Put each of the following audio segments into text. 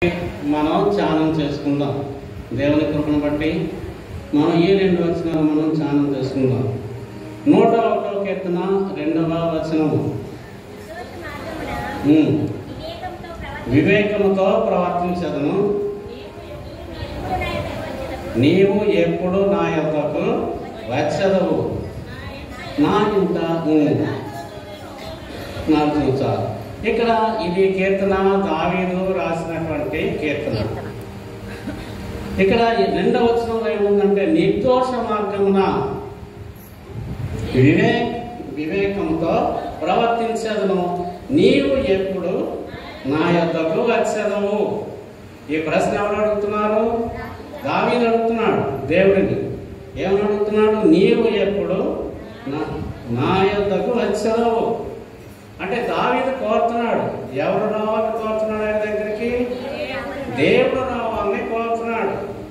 మనం ధ్యానం చేసుకుందాం దేవుని కృపను బట్టి మనం ఈ రెండు వచనాలు మనం ధ్యానం చేసుకుందాం నూట ఒకటో కీర్తన రెండవ వచనము ఉమ్. వివేకముతో ప్రవర్తించదను నీవు ఎప్పుడు నా యొక్కకు వచ్చదవు నా ఇంత ఉమ్. నాకు చాలు ఇక్కడ ఇది కీర్తన దావీదు రాసినటువంటి కీర్తన ఇక్కడ ఈ రెండవ వచనంలో ఏముందంటే నిర్దోష మార్గమున వివేక్ వివేకంతో ప్రవర్తించదును నీవు ఎప్పుడు నా యొద్దకు వచ్చదవు ఈ ప్రశ్న ఎవరు అడుగుతున్నారు దావీదు అడుగుతున్నాడు దేవుడిని ఏమని అడుగుతున్నాడు నీవు ఎప్పుడు నా- నా యొద్దకు వచ్చదవు అంటే దావీదు కోరుతున్నాడు ఎవరు రావాలని కోరుతున్నాడు ఆయన దగ్గరికి దేవుడు రావాలని కోరుతున్నాడు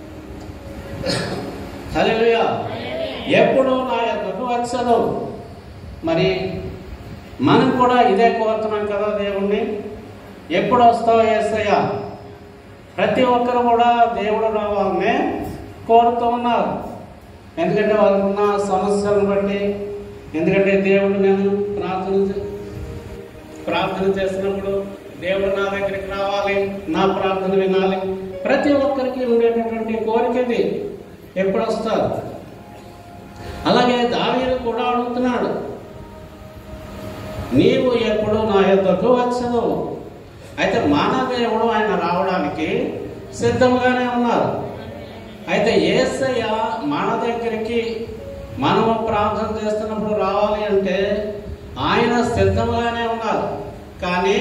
హల్లెలూయా ఎప్పుడు నా యొక్కకు వచ్చదు మరి మనం కూడా ఇదే కోరుతున్నాం కదా దేవుణ్ణి ఎప్పుడు వస్తావు ఏసయ్య ప్రతి ఒక్కరు కూడా దేవుడు రావాలని కోరుతూ ఉన్నారు ఎందుకంటే వాళ్ళకు ఉన్న సమస్యలను బట్టి ఎందుకంటే దేవుడు నేను ప్రార్థన చే- ప్రార్థన చేసినప్పుడు దేవుడు నా దగ్గరికి రావాలి నా ప్రార్థన వినాలి ప్రతి ఒక్కరికి ఉండేటటువంటి కోరిక ఇది ఎప్పుడు వస్తారు అలాగే దావీదు కూడా అడుగుతున్నాడు నీవు ఎప్పుడు నా యొద్దకు వచ్చదు అయితే మన దేవుడు ఆయన రావడానికి సిద్ధంగానే ఉన్నారు అయితే ఏసయ్య మన దగ్గరికి మనము ప్రార్థన చేస్తున్నప్పుడు రావాలి అంటే ఆయన సిద్ధంగానే ఉన్నారు కానీ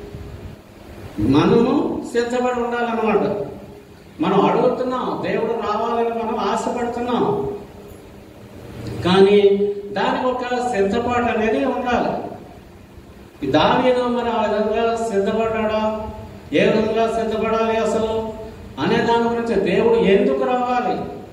మనము సిద్ధపడి ఉండాలన్నమాట మనం అడుగుతున్నాం దేవుడు రావాలని మనం ఆశపడుతున్నాం కానీ దానికి ఒక సిద్ధపాటు అనేది ఉండాలి ఈ దావీదు మరి ఆ విధంగా సిద్ధపడ్డా ఏ విధంగా సిద్ధపడాలి అసలు అనే దాని గురించి దేవుడు ఎందుకు రావాలి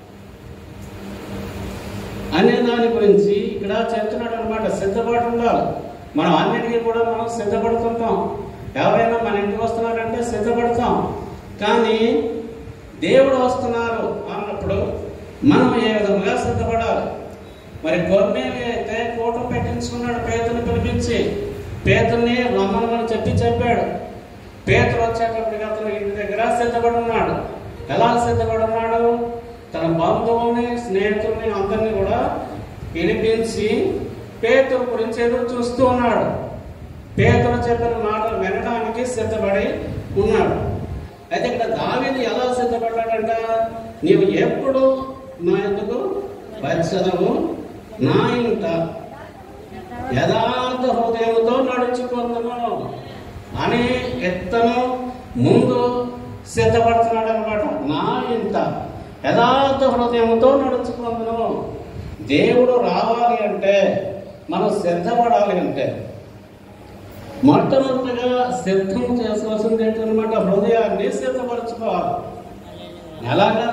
అనే దాని గురించి ఇక్కడ చెప్తున్నాడు అనమాట సిద్ధపాటు ఉండాలి మనం అన్నిటికీ కూడా మనం సిద్ధపడుతుంటాం ఎవరైనా మన ఇంటికి వస్తున్నారంటే సిద్ధపడతాం కానీ దేవుడు వస్తున్నారు అన్నప్పుడు మనం ఏ విధంగా సిద్ధపడాలి మరి కొన్నేళ్ళు అయితే కోట పెట్టించుకున్నాడు పేతుని పిలిపించి పేతుని రమ్మనమని చెప్పి చెప్పాడు పేతులు వచ్చేటప్పటికి అతను ఇంటి దగ్గర సిద్ధపడి ఉన్నాడు ఎలా సిద్ధపడి ఉన్నాడు తన బంధువుని స్నేహితుల్ని అందరినీ కూడా పిలిపించి పేతుల గురించి ఎదురు చూస్తూ ఉన్నాడు పేతులు చెప్పిన మాటలు వినడానికి సిద్ధపడి ఉన్నాడు అయితే ఇక్కడ దావీదు ఎలా సిద్ధపడ్డాడంట నీవు ఎప్పుడు నా ఎందుకు వచ్చదవు నా ఇంట యథార్థ హృదయంతో నడుచుకుందును అని ఎత్తను ముందు సిద్ధపడుతున్నాడు అనమాట నా ఇంట యథార్థ హృదయంతో నడుచుకుందును దేవుడు రావాలి అంటే మనం సిద్ధపడాలి అంటే మొట్టమొదటిగా సిద్ధం చేసుకోవాల్సింది ఏంటనమాట హృదయాన్ని సిద్ధపరచుకోవాలి ఎలాగా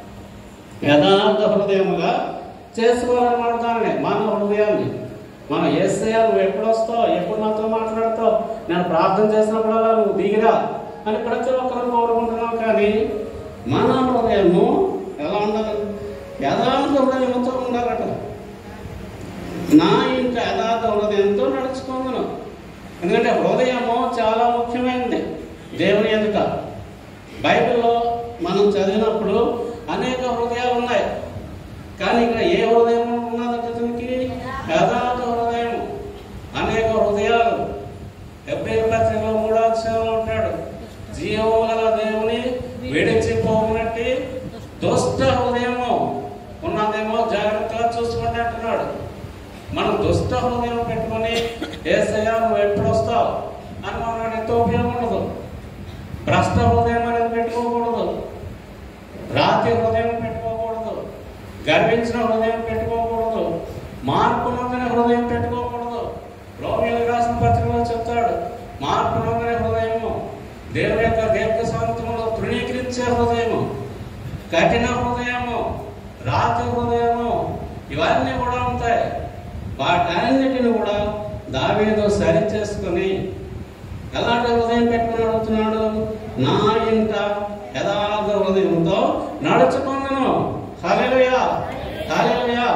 యథార్థ హృదయముగా చేసుకోవాలన్నమాట దాన్ని మన హృదయాన్ని మనం ఏసయ్యా నువ్వు ఎప్పుడు వస్తావు ఎప్పుడు నాతో మాట్లాడతావు నేను ప్రార్థన చేసినప్పుడల్లా నువ్వు దిగిరా అని ప్రతి ఒక్కరు కోరుకుంటున్నాం కానీ మన హృదయము ఎలా ఉండాలి యథార్థ హృదయంతో ఉండాలట నా ఇంట యథార్థ హృదయంతో నడుచుకుందును ఎందుకంటే హృదయము చాలా ముఖ్యమైనది దేవుని ఎదుట బైబిల్లో మనం చదివినప్పుడు అనేక హృదయాలు ఉన్నాయి కానీ ఇక్కడ ఏ హృదయం ఉన్నదంటే దీనికి యథార్థ హృదయం అనేక హృదయాలు ఎబ్రిల్ పత్రికలో మూడో అక్షరంలో ఉంటాడు జీవము గల దేవుని విడిచిపోనట్టి దుష్ట హృదయము ఉన్నదేమో జాగ్రత్తగా చూసుకోండి అంటున్నాడు మనం దుష్ట హృదయం పెట్టుకొని ఏసయ్యా నువ్వు ఎప్పుడు వస్తావు అని మనం ఎంతో ఉపయోగం ఉండదు భ్రష్ట హృదయం అనేది పెట్టుకోకూడదు రాతి హృదయం పెట్టుకోకూడదు గర్వించిన హృదయం పెట్టుకోకూడదు మార్పు నొందిన హృదయం పెట్టుకోకూడదు రోమిలు రాసిన పత్రికలో చెప్తాడు మార్పు నొందిన హృదయము దేవుని యొక్క దీర్ఘ శాంతములో తృణీకరించే హృదయము కఠిన హృదయము రాతి హృదయము ఇవన్నీ కూడా ఉంటాయి వాటన్నిటిని కూడా దావీదు సరి చేసుకుని ఎలాంటి హృదయం పెట్టుకుని అడుగుతున్నాడు నా ఇంట యథార్థ హృదయంతో నడుచుకున్నాను హల్లెలూయా హల్లెలూయా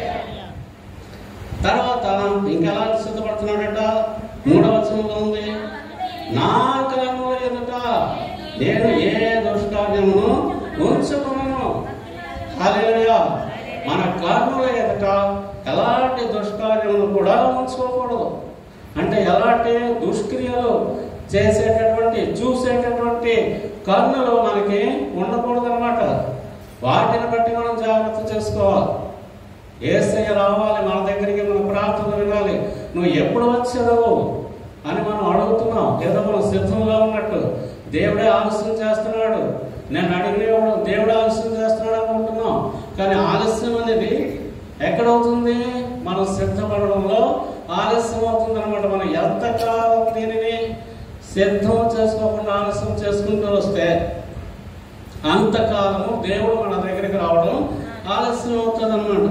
తర్వాత ఇంకెలా సిద్ధపడుతున్నాడట మూడవ వచనంలో ఉంది నా కలము ఎదుట నేను ఏ దుష్కార్యమును ఉంచుకున్నాను హల్లెలూయా మన కర్మల ఎదుట ఎలాంటి దుష్కార్యములు కూడా ఉంచుకోకూడదు అంటే ఎలాంటి దుష్క్రియలు చేసేటటువంటి చూసేటటువంటి కర్ణలు మనకి ఉండకూడదు అనమాట వాటిని బట్టి మనం జాగ్రత్త చేసుకోవాలి ఏసయ్య రావాలి మన దగ్గరికి మన ప్రార్థన వినాలి నువ్వు ఎప్పుడు వచ్చావు అని మనం అడుగుతున్నాం ఏదో మనం సిద్ధంగా ఉన్నట్టు దేవుడే ఆలస్యం చేస్తున్నాడు నేను అడిగినప్పుడు దేవుడే ఆలస్యం చేస్తున్నాడు అనుకుంటున్నాం కానీ ఆలస్యం అనేది ఎక్కడవుతుంది మనం సిద్ధపడడంలో ఆలస్యం అవుతుంది అనమాట మనం ఎంతకాలం దీనిని సిద్ధం చేసుకోకుండా ఆలస్యం చేసుకుంటూ వస్తే అంతకాలము దేవుడు మన దగ్గరికి రావడం ఆలస్యం అవుతుంది అనమాట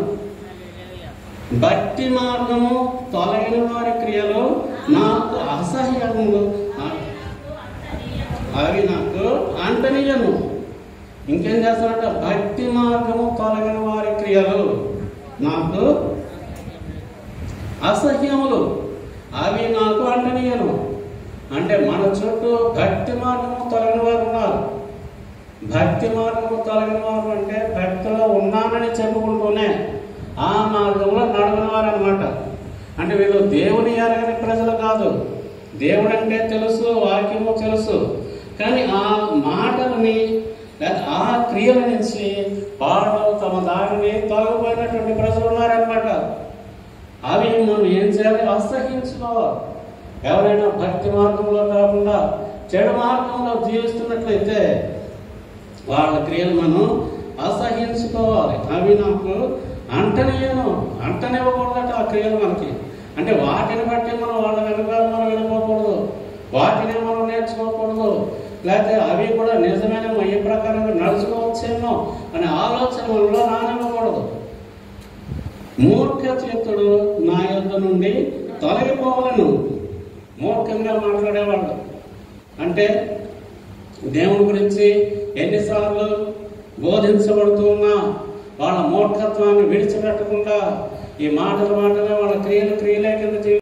భక్తి మార్గము తొలగిన వారి క్రియలు నాకు అసహ్యములు అవి నాకు అంటనీయను ఇంకేం చేస్తానంట భక్తి మార్గము తొలగిన వారి క్రియలు నాకు అసహ్యములు అవి నాకు అంటనీయను అంటే మన చుట్టూ భక్తి మార్గము తొలగిన వారు ఉన్నారు భక్తి మార్గము తొలగిన వారు అంటే భక్తిలో ఉన్నానని చెప్పుకుంటూనే ఆ మార్గంలో నడవని వారు అనమాట అంటే వీళ్ళు దేవుని ఎరగని ప్రజలు కాదు దేవుడు అంటే తెలుసు వాక్యము తెలుసు కానీ ఆ మాటలని లేదా ఆ క్రియల నుంచి వాళ్ళు తమ దారిని తొలగిపోయినటువంటి ప్రజలు ఉన్నారనమాట అవి మనం ఏం చేయాలి అసహించుకోవాలి ఎవరైనా భక్తి మార్గంలో కాకుండా చెడు మార్గంలో జీవిస్తున్నట్లయితే వాళ్ళ క్రియలు మనం అసహించుకోవాలి అవి నాకు అంటనేయను అంటనివ్వకూడదట ఆ క్రియలు మనకి అంటే వాటిని బట్టి మనం వాళ్ళ వెనకాల మనం వెళ్ళిపోకూడదు వాటిని మనం నేర్చుకోకూడదు లేకపోతే అవి కూడా నిజమైన ఈ ప్రకారంగా నడుచుకోవచ్చేమో అనే ఆలోచన మనలో రానివ్వకూడదు మూర్ఖ చిత్తుడు నా యొద్ద నుండి తొలగిపోవాలను మూర్ఖంగా మాట్లాడేవాళ్ళు అంటే దేవుని గురించి ఎన్నిసార్లు బోధించబడుతున్నా వాళ్ళ మూర్ఖత్వాన్ని విడిచిపెట్టకుండా ఈ మాటలు మాటలే వాళ్ళ క్రియలు క్రియలే కింద జీవి